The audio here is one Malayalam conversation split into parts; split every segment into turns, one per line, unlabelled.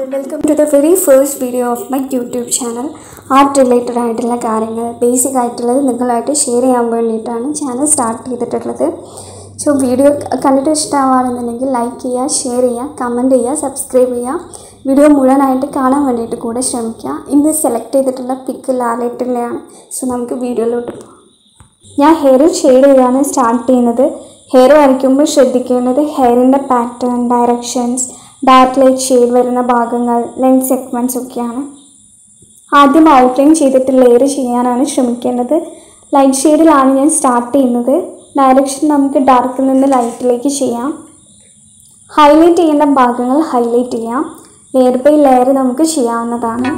welcome to the very first video of my YouTube channel art related ആയിട്ടുള്ള കാര്യങ്ങൾ ബേസിക് ആയിട്ടുള്ളത് നിങ്ങളായിട്ട് ഷെയർ ചെയ്യാൻ വേണ്ടിയിട്ടാണ് ചാനൽ സ്റ്റാർട്ട് ചെയ്തിട്ടുള്ളത് സോ വീഡിയോ കണ്ടിട്ട് ഇഷ്ടമാണെന്നുണ്ടെങ്കിൽ ലൈക്ക് ചെയ്യുക ഷെയർ ചെയ്യുക കമൻറ്റ് ചെയ്യുക സബ്സ്ക്രൈബ് ചെയ്യുക വീഡിയോ മുഴുവനായിട്ട് കാണാൻ വേണ്ടിയിട്ട് കൂടെ ശ്രമിക്കുക ഇന്ന് സെലക്ട് ചെയ്തിട്ടുള്ള പിക്ക് ലാലേട്ടിൻ്റെയാണ് സോ നമുക്ക് വീഡിയോയിലോട്ട് പോകാം ഞാൻ ഹെയർ ഷെയ്ഡ് ചെയ്താണ് സ്റ്റാർട്ട് ചെയ്യുന്നത് ഹെയർ വരയ്ക്കുമ്പോൾ ശ്രദ്ധിക്കേണ്ടത് ഹെയറിൻ്റെ pattern directions dark light shade വരുന്ന ഭാഗങ്ങൾ ലെൻസ് സെഗ്മെൻറ്റ്സ് ഒക്കെയാണ് ആദ്യം ഔട്ട്ലൈൻ ചെയ്തിട്ട് ലെയർ ചെയ്യാനാണ് ശ്രമിക്കേണ്ടത് ലൈറ്റ് ഷെയ്ഡിലാണ് ഞാൻ സ്റ്റാർട്ട് ചെയ്യുന്നത് ഡയറക്ഷൻ നമുക്ക് ഡാർക്കിൽ നിന്ന് ലൈറ്റിലേക്ക് ചെയ്യാം ഹൈലൈറ്റ് ചെയ്യേണ്ട ഭാഗങ്ങൾ ഹൈലൈറ്റ് ചെയ്യാം ലെയർ ബൈ ലെയർ നമുക്ക് ചെയ്യാവുന്നതാണ്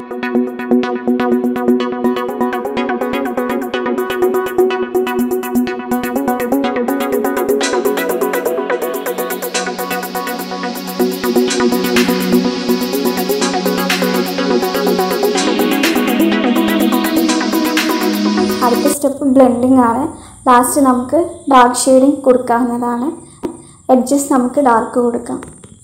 അടുത്ത സ്റ്റെപ്പ് ബ്ലെൻഡിങ് ആണ് ലാസ്റ്റ് നമുക്ക് ഡാർക്ക് ഷെയ്ഡിങ് കൊടുക്കാവുന്നതാണ് എഡ്ജസ് നമുക്ക് ഡാർക്ക് കൊടുക്കാം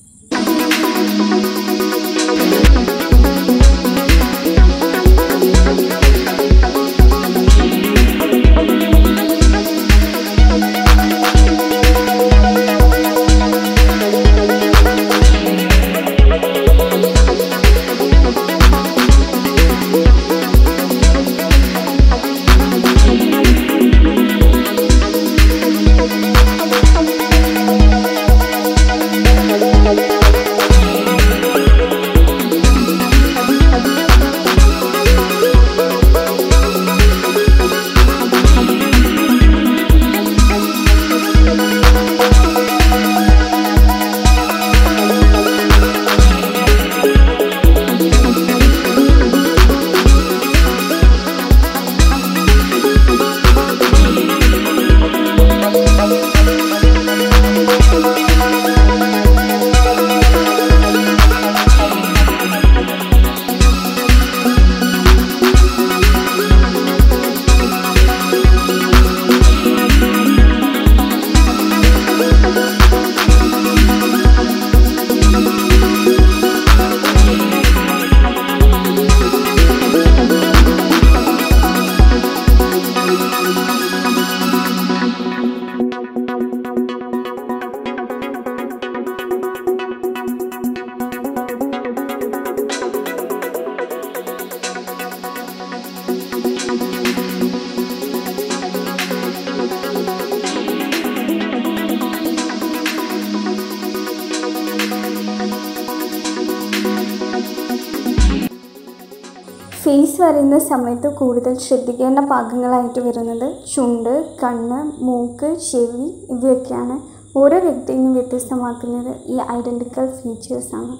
ഫേസ് വരയുന്ന സമയത്ത് കൂടുതൽ ശ്രദ്ധിക്കേണ്ട ഭാഗങ്ങളായിട്ട് വരുന്നത് ചുണ്ട് കണ്ണ് മൂക്ക് ചെവി ഇവയൊക്കെയാണ് ഓരോ വ്യക്തിയും വ്യത്യസ്തമാക്കുന്നത് ഈ ഐഡൻറ്റിക്കൽ ഫീച്ചേഴ്സാണ്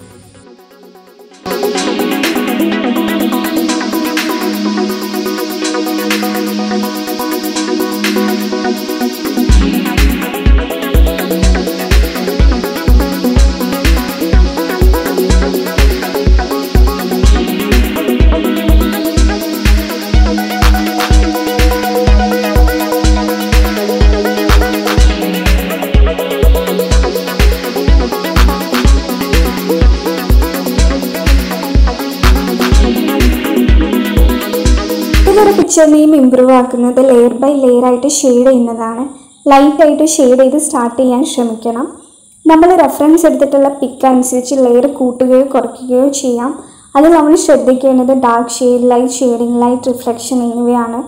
ഇതൊരു പിക്ചറിനെയും ഇമ്പ്രൂവ് ആക്കുന്നത് ലെയർ ബൈ ലെയർ ആയിട്ട് ഷെയ്ഡ് ചെയ്യുന്നതാണ് ലൈറ്റ് ആയിട്ട് ഷെയ്ഡ് ചെയ്ത് സ്റ്റാർട്ട് ചെയ്യാൻ ശ്രമിക്കണം നമ്മൾ റെഫറൻസ് എടുത്തിട്ടുള്ള പിക്ക് അനുസരിച്ച് ലെയർ കൂട്ടുകയോ കുറയ്ക്കുകയോ ചെയ്യാം അത് നമ്മൾ ശ്രദ്ധിക്കേണ്ടത് dark shade light shading light reflection എന്നിവയാണ്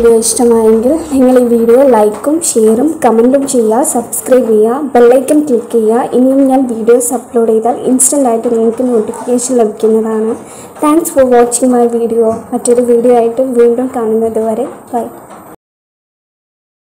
വീഡിയോ ഇഷ്ടമായെങ്കിൽ നിങ്ങൾ ഈ വീഡിയോ ലൈക്കും ഷെയറും കമൻറ്റും ചെയ്യുക സബ്സ്ക്രൈബ് ചെയ്യുക ബെല്ലൈക്കൺ ക്ലിക്ക് ചെയ്യുക ഇനിയും ഞാൻ വീഡിയോസ് അപ്ലോഡ് ചെയ്താൽ ഇൻസ്റ്റൻ്റ് ആയിട്ട് നിങ്ങൾക്ക് നോട്ടിഫിക്കേഷൻ ലഭിക്കുന്നതാണ് thanks for watching my video മറ്റൊരു വീഡിയോ ആയിട്ട് വീണ്ടും കാണുന്നത് വരെ ബൈ